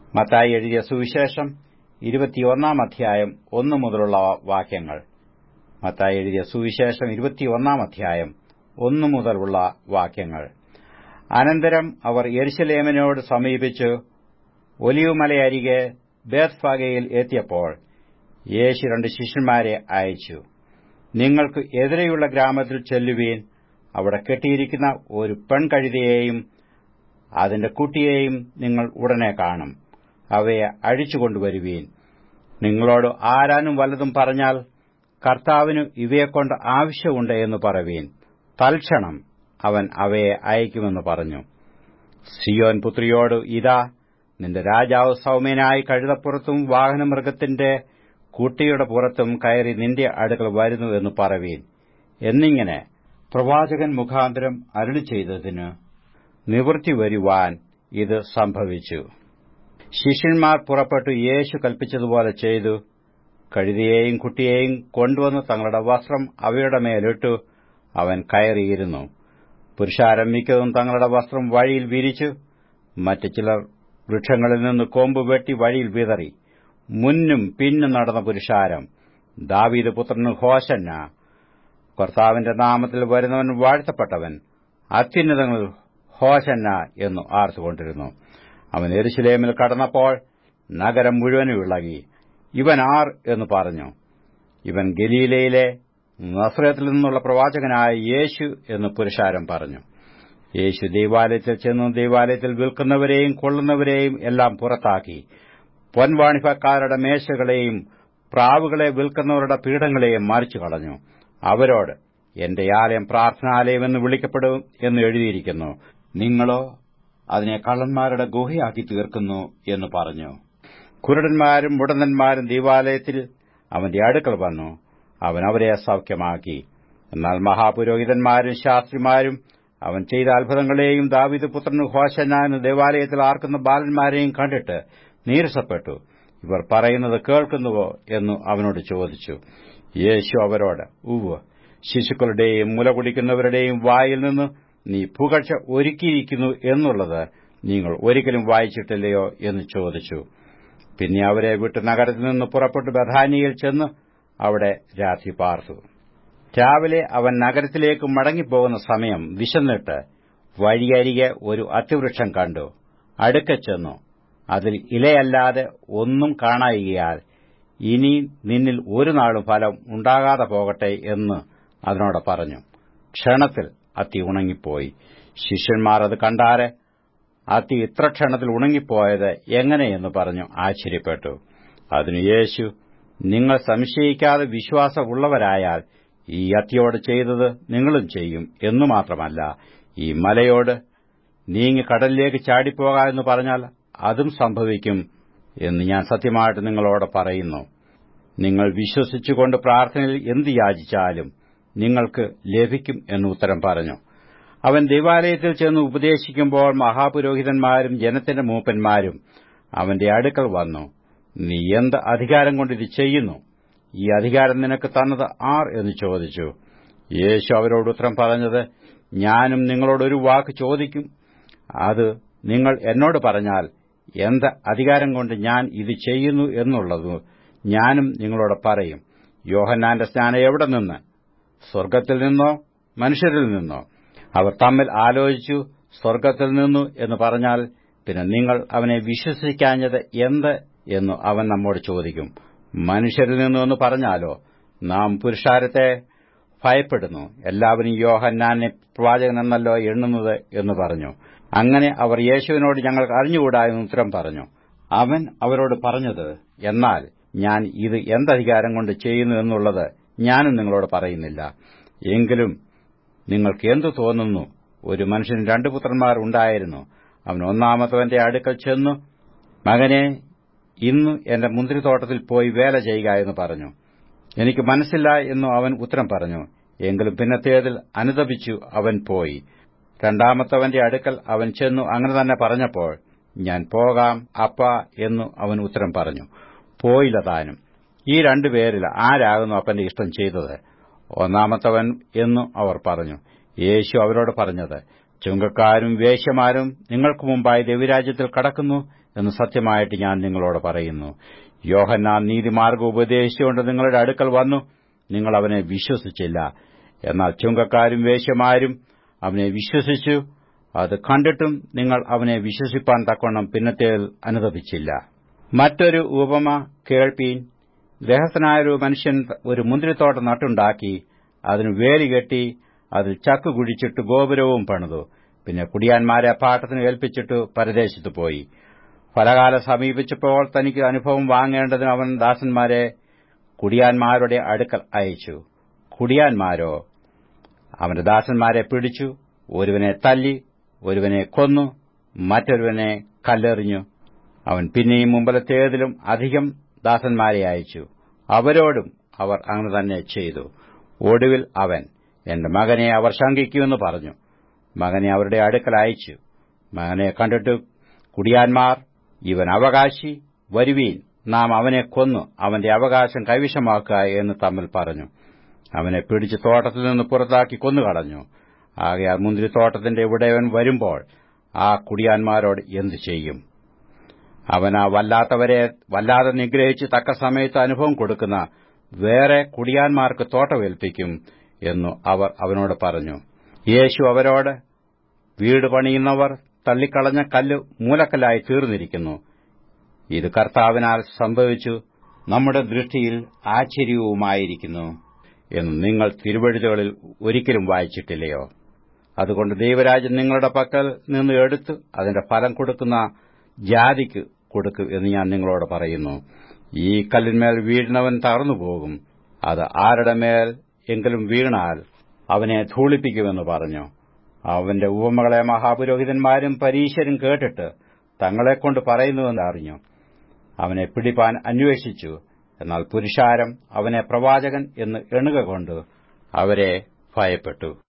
മത്തായി എഴുതിയ സുവിശേഷം ഇരുപത്തിയൊന്നാം അധ്യായം ഒന്നു മുതലുള്ള വാക്യങ്ങൾ മത്തായി എഴുതിയ സുവിശേഷം ഇരുപത്തിയൊന്നാം അധ്യായം ഒന്നു മുതലുള്ള വാക്യങ്ങൾ അനന്തരം അവർ യെരുശലേമിനോട് സമീപിച്ച് ഒലിവുമലയരികെ ബേത്ഫാഗയിൽ എത്തിയപ്പോൾ യേശു രണ്ട് ശിഷ്യന്മാരെ അയച്ചു നിങ്ങൾക്ക് എതിരെയുള്ള ഗ്രാമത്തിൽ ചെല്ലുവീൻ അവിടെ കെട്ടിയിരിക്കുന്ന ഒരു പെൺകഴുതയെയും അതിന്റെ കുട്ടിയെയും നിങ്ങൾ ഉടനെ കാണും അവയെ അഴിച്ചുകൊണ്ടുവരുവീൻ നിങ്ങളോട് ആരാനും വല്ലതും പറഞ്ഞാൽ കർത്താവിന് ഇവയെക്കൊണ്ട് ആവശ്യമുണ്ട് എന്ന് പറവീൻ തൽക്ഷണം അവൻ അവയെ അയക്കുമെന്ന് പറഞ്ഞു സിയോൻ പുത്രിയോട് ഇതാ നിന്റെ രാജാവ് സൗമ്യനായി കഴുതപ്പുറത്തും വാഹനമൃഗത്തിന്റെ കുട്ടിയുടെ പുറത്തും കയറി നിന്റെ അടുക്കൽ വരുന്നു എന്ന് പറവീൻ എന്നിങ്ങനെ പ്രവാചകൻ മുഖാന്തരം അരുളി ചെയ്തതിന് നിവൃത്തി വരുവാൻ ഇത് സംഭവിച്ചു ശിഷ്യന്മാർ പുറപ്പെട്ടു യേശു കൽപ്പിച്ചതുപോലെ ചെയ്തു കഴുതിയെയും കുട്ടിയെയും കൊണ്ടുവന്ന് തങ്ങളുടെ വസ്ത്രം അവയുടെ മേലിട്ടു അവൻ കയറിയിരുന്നു പുരുഷാരം മിക്കതും തങ്ങളുടെ വസ്ത്രം വഴിയിൽ വിരിച്ചു മറ്റു ചിലർ വൃക്ഷങ്ങളിൽ നിന്ന് കൊമ്പ് വെട്ടി വഴിയിൽ വിതറി മുന്നും പിന്നും നടന്ന പുരുഷാരം ദാവീദ് പുത്രന് ഹോശന്ന കർത്താവിന്റെ നാമത്തിൽ വരുന്നവൻ വാഴ്ത്തപ്പെട്ടവൻ അത്യുന്നതങ്ങളിൽ ഹോശന്ന എന്നു ആർത്തുകൊണ്ടിരുന്നു അവൻ എരുശലേമിൽ കടന്നപ്പോൾ നഗരം മുഴുവനും ഇളകി ഇവൻ ആർ എന്ന് പറഞ്ഞു ഇവൻ ഗലീലയിലെ നസ്രത്തിൽ നിന്നുള്ള പ്രവാചകനായ യേശു എന്ന് പുരുഷാരം പറഞ്ഞു യേശു ദൈവാലയത്തിൽ ചെന്ന് ദൈവാലയത്തിൽ വിൽക്കുന്നവരെയും കൊള്ളുന്നവരെയും എല്ലാം പുറത്താക്കി പൊൻവാണിഭക്കാരുടെ മേശകളെയും പ്രാവുകളെ വിൽക്കുന്നവരുടെ പീഠങ്ങളെയും മറിച്ചു കളഞ്ഞു അവരോട് എന്റെ ആലയം പ്രാർത്ഥനാലയം എന്ന് വിളിക്കപ്പെടും എന്ന് എഴുതിയിരിക്കുന്നു നിങ്ങളോ അതിനെ കള്ളന്മാരുടെ ഗുഹയാക്കി തീർക്കുന്നു എന്ന് പറഞ്ഞു കുരുടന്മാരും മുടന്തന്മാരും ദീപാലയത്തിൽ അവന്റെ അടുക്കൽ വന്നു അവൻ അവരെ സൌഖ്യമാക്കി എന്നാൽ മഹാപുരോഹിതന്മാരും ശാസ്ത്രിമാരും അവൻ ചെയ്ത അത്ഭുതങ്ങളെയും ദാവിദ് പുത്രന് ഹോശനാന് ദേവാലയത്തിൽ ആർക്കുന്ന ബാലന്മാരെയും കണ്ടിട്ട് നീരസപ്പെട്ടു ഇവർ പറയുന്നത് കേൾക്കുന്നുവോ എന്നു അവനോട് ചോദിച്ചു യേശു അവരോട് ഉവ് ശിശുക്കളുടെയും മുല കുടിക്കുന്നവരുടെയും വായിൽ നിന്ന് നീ പുകഴ്ച ഒരുക്കിയിരിക്കുന്നു എന്നുള്ളത് നിങ്ങൾ ഒരിക്കലും വായിച്ചിട്ടില്ലയോ എന്ന് ചോദിച്ചു പിന്നെ അവരെ വിട്ട് നഗരത്തിൽ നിന്ന് പുറപ്പെട്ടു ബഥാനിയിൽ ചെന്ന് അവിടെ രാത്രി പാർത്തു രാവിലെ അവൻ നഗരത്തിലേക്ക് മടങ്ങിപ്പോകുന്ന സമയം വിശന്നിട്ട് വഴിയരികെ ഒരു അത്തിവൃക്ഷം കണ്ടു അടുക്ക ചെന്നു അതിൽ ഇലയല്ലാതെ ഒന്നും കാണായികയാൽ ഇനി നിന്നിൽ ഒരു നാളും ഫലം ഉണ്ടാകാതെ പോകട്ടെ എന്ന് അതിനോട് പറഞ്ഞു ക്ഷണത്തിൽ അത്തി ഉണങ്ങിപ്പോയി ശിഷ്യന്മാർ അത് കണ്ടാരെ അത്തി ഇത്ര ക്ഷണത്തിൽ ഉണങ്ങിപ്പോയത് എങ്ങനെയെന്ന് പറഞ്ഞു ആശ്ചര്യപ്പെട്ടു അതിനു യേശു നിങ്ങൾ സംശയിക്കാതെ വിശ്വാസമുള്ളവരായാൽ ഈ അത്തിയോട് ചെയ്തത് നിങ്ങളും ചെയ്യും എന്നു മാത്രമല്ല ഈ മലയോട് നീങ്ങി കടലിലേക്ക് ചാടിപ്പോക എന്ന് പറഞ്ഞാൽ അതും സംഭവിക്കും എന്ന് ഞാൻ സത്യമായിട്ട് നിങ്ങളോട് പറയുന്നു നിങ്ങൾ വിശ്വസിച്ചുകൊണ്ട് പ്രാർത്ഥനയിൽ എന്ത് യാചിച്ചാലും നിങ്ങൾക്ക് ലഭിക്കും എന്ന് ഉത്തരം പറഞ്ഞു അവൻ ദേവാലയത്തിൽ ചെന്ന് ഉപദേശിക്കുമ്പോൾ മഹാപുരോഹിതന്മാരും ജനത്തിന്റെ മൂപ്പന്മാരും അവന്റെ അടുക്കൽ വന്നു നീ എന്ത് അധികാരം കൊണ്ട് ഇത് ചെയ്യുന്നു ഈ അധികാരം നിനക്ക് തന്നത് ആർ എന്ന് ചോദിച്ചു യേശു അവരോട് ഉത്തരം പറഞ്ഞത് ഞാനും നിങ്ങളോടൊരു വാക്ക് ചോദിക്കും അത് നിങ്ങൾ എന്നോട് പറഞ്ഞാൽ എന്ത് അധികാരം കൊണ്ട് ഞാൻ ഇത് ചെയ്യുന്നു എന്നുള്ളത് ഞാനും നിങ്ങളോട് പറയും യോഹന്നാന്റെ സ്നാനം എവിടെ നിന്ന് സ്വർഗ്ഗത്തിൽ നിന്നോ മനുഷ്യരിൽ നിന്നോ അവർ തമ്മിൽ ആലോചിച്ചു സ്വർഗ്ഗത്തിൽ നിന്നു എന്ന് പറഞ്ഞാൽ പിന്നെ നിങ്ങൾ അവനെ വിശ്വസിക്കാഞ്ഞത് എന്ത് എന്ന് അവൻ നമ്മോട് ചോദിക്കും മനുഷ്യരിൽ നിന്നു എന്ന് പറഞ്ഞാലോ നാം പുരുഷാരത്തെ ഭയപ്പെടുന്നു എല്ലാവരും യോഹന്നാനെ പ്രവാചകനെന്നല്ലോ എണ്ണുന്നത് എന്ന് പറഞ്ഞു അങ്ങനെ അവർ യേശുവിനോട് ഞങ്ങൾക്ക് അറിഞ്ഞുകൂടാ എന്ന് ഉത്തരം പറഞ്ഞു അവൻ അവരോട് പറഞ്ഞത് എന്നാൽ ഞാൻ ഇത് എന്തധികാരം കൊണ്ട് ചെയ്യുന്നു എന്നുള്ളത് ഞാനും നിങ്ങളോട് പറയുന്നില്ല എങ്കിലും നിങ്ങൾക്ക് എന്തു തോന്നുന്നു ഒരു മനുഷ്യന് രണ്ടു പുത്രന്മാർ ഉണ്ടായിരുന്നു അവൻ ഒന്നാമത്തവന്റെ അടുക്കൽ ചെന്നു മകനെ ഇന്ന് എന്റെ മുന്തിരിത്തോട്ടത്തിൽ പോയി വേല ചെയ്യുക എന്ന് പറഞ്ഞു എനിക്ക് മനസ്സില്ല എന്നു അവൻ ഉത്തരം പറഞ്ഞു എങ്കിലും പിന്നത്തേതിൽ അനുതപിച്ചു അവൻ പോയി രണ്ടാമത്തവന്റെ അടുക്കൽ അവൻ ചെന്നു അങ്ങനെ തന്നെ പറഞ്ഞപ്പോൾ ഞാൻ പോകാം അപ്പ എന്നു അവൻ ഉത്തരം പറഞ്ഞു പോയില്ല താനും ഈ രണ്ടുപേരിൽ ആരാകുന്നു അപ്പന്റെ ഇഷ്ടം ചെയ്തത് ഒന്നാമത്തവൻ എന്നു അവർ പറഞ്ഞു യേശു അവരോട് പറഞ്ഞത് ചുങ്കക്കാരും വേശ്യമാരും നിങ്ങൾക്ക് മുമ്പായി ദൈവരാജ്യത്തിൽ കടക്കുന്നു എന്ന് സത്യമായിട്ട് ഞാൻ നിങ്ങളോട് പറയുന്നു യോഹന്നാൻ നീതിമാർഗം ഉപദേശിച്ചുകൊണ്ട് നിങ്ങളുടെ അടുക്കൽ വന്നു നിങ്ങൾ അവനെ വിശ്വസിച്ചില്ല എന്നാൽ ചുങ്കക്കാരും വേശ്യമാരും അവനെ വിശ്വസിച്ചു അത് കണ്ടിട്ടും നിങ്ങൾ അവനെ വിശ്വസിപ്പാൻ തക്കവണ്ണം പിന്നത്തേൽ അനുദപിച്ചില്ല മറ്റൊരു ഉപമ കേൾപ്പീൻ ഗ്രഹസ്ഥനായൊരു മനുഷ്യൻ ഒരു മുന്തിരിത്തോട്ടം നട്ടുണ്ടാക്കി അതിന് വേലി കെട്ടി അതിൽ ചക്കു കുഴിച്ചിട്ട് ഗോപുരവും പണിതു പിന്നെ കുടിയാന്മാരെ പാട്ടത്തിന് ഏൽപ്പിച്ചിട്ട് പരദേശത്ത് പോയി ഫലകാലം സമീപിച്ചപ്പോൾ തനിക്ക് അനുഭവം വാങ്ങേണ്ടതിന് അവൻ ദാസന്മാരെ കുടിയാന്മാരുടെ അടുക്കൽ അയച്ചു കുടിയാന്മാരോ അവന്റെ ദാസന്മാരെ പിടിച്ചു ഒരുവനെ തല്ലി ഒരുവനെ കൊന്നു മറ്റൊരുവനെ കല്ലെറിഞ്ഞു അവൻ പിന്നെയും മുമ്പലത്തേതിലും അധികം ദാസന്മാരെ അയച്ചു അവരോടും അവർ അങ്ങനെ തന്നെ ചെയ്തു ഒടുവിൽ അവൻ എന്റെ മകനെ അവർ ശങ്കിക്കുമെന്ന് പറഞ്ഞു മകനെ അവരുടെ അടുക്കൽ അയച്ചു മകനെ കണ്ടിട്ട് കുടിയാന്മാർ ഇവൻ അവകാശി വരുവീൻ നാം അവനെ കൊന്നു അവന്റെ അവകാശം കൈവശമാക്കുക എന്ന് തമ്മിൽ പറഞ്ഞു അവനെ പിടിച്ച് തോട്ടത്തിൽ നിന്ന് പുറത്താക്കി കൊന്നുകളഞ്ഞു ആകയാൽ മുന്തിരിത്തോട്ടത്തിന്റെ ഇവിടെവൻ വരുമ്പോൾ ആ കുടിയാന്മാരോട് എന്തു ചെയ്യും അവൻ ആ വല്ലാത്തവരെ വല്ലാതെ നിഗ്രഹിച്ച് തക്ക സമയത്ത് അനുഭവം കൊടുക്കുന്ന വേറെ കുടിയാന്മാർക്ക് തോട്ടമേൽപ്പിക്കും എന്നു അവർ അവനോട് പറഞ്ഞു യേശു അവരോട് വീട് പണിയുന്നവർ തള്ളിക്കളഞ്ഞ കല്ല് മൂലക്കല്ലായി തീർന്നിരിക്കുന്നു ഇത് കർത്താവിനാൽ സംഭവിച്ചു നമ്മുടെ ദൃഷ്ടിയിൽ ആശ്ചര്യവുമായിരിക്കുന്നു എന്ന് നിങ്ങൾ തിരുവഴുതുകളിൽ ഒരിക്കലും വായിച്ചിട്ടില്ലയോ അതുകൊണ്ട് ദൈവരാജ്യം നിങ്ങളുടെ പക്കൽ നിന്ന് എടുത്ത് അതിന്റെ ഫലം കൊടുക്കുന്ന ജാതിക്ക് കൊടുക്കും എന്ന് ഞാൻ നിങ്ങളോട് പറയുന്നു ഈ കല്ലിന്മേൽ വീഴുന്നവൻ തകർന്നുപോകും അത് ആരുടെ മേൽ എങ്കിലും വീണാൽ അവനെ ധൂളിപ്പിക്കുമെന്ന് പറഞ്ഞു അവന്റെ ഉപമകളെ മഹാപുരോഹിതന്മാരും പരീശരും കേട്ടിട്ട് തങ്ങളെക്കൊണ്ട് പറയുന്നുവെന്ന് അറിഞ്ഞു അവനെ പിടിപ്പാൻ അന്വേഷിച്ചു എന്നാൽ പുരുഷാരം അവനെ പ്രവാചകൻ എന്ന് എണ്ണുക കൊണ്ട് അവരെ ഭയപ്പെട്ടു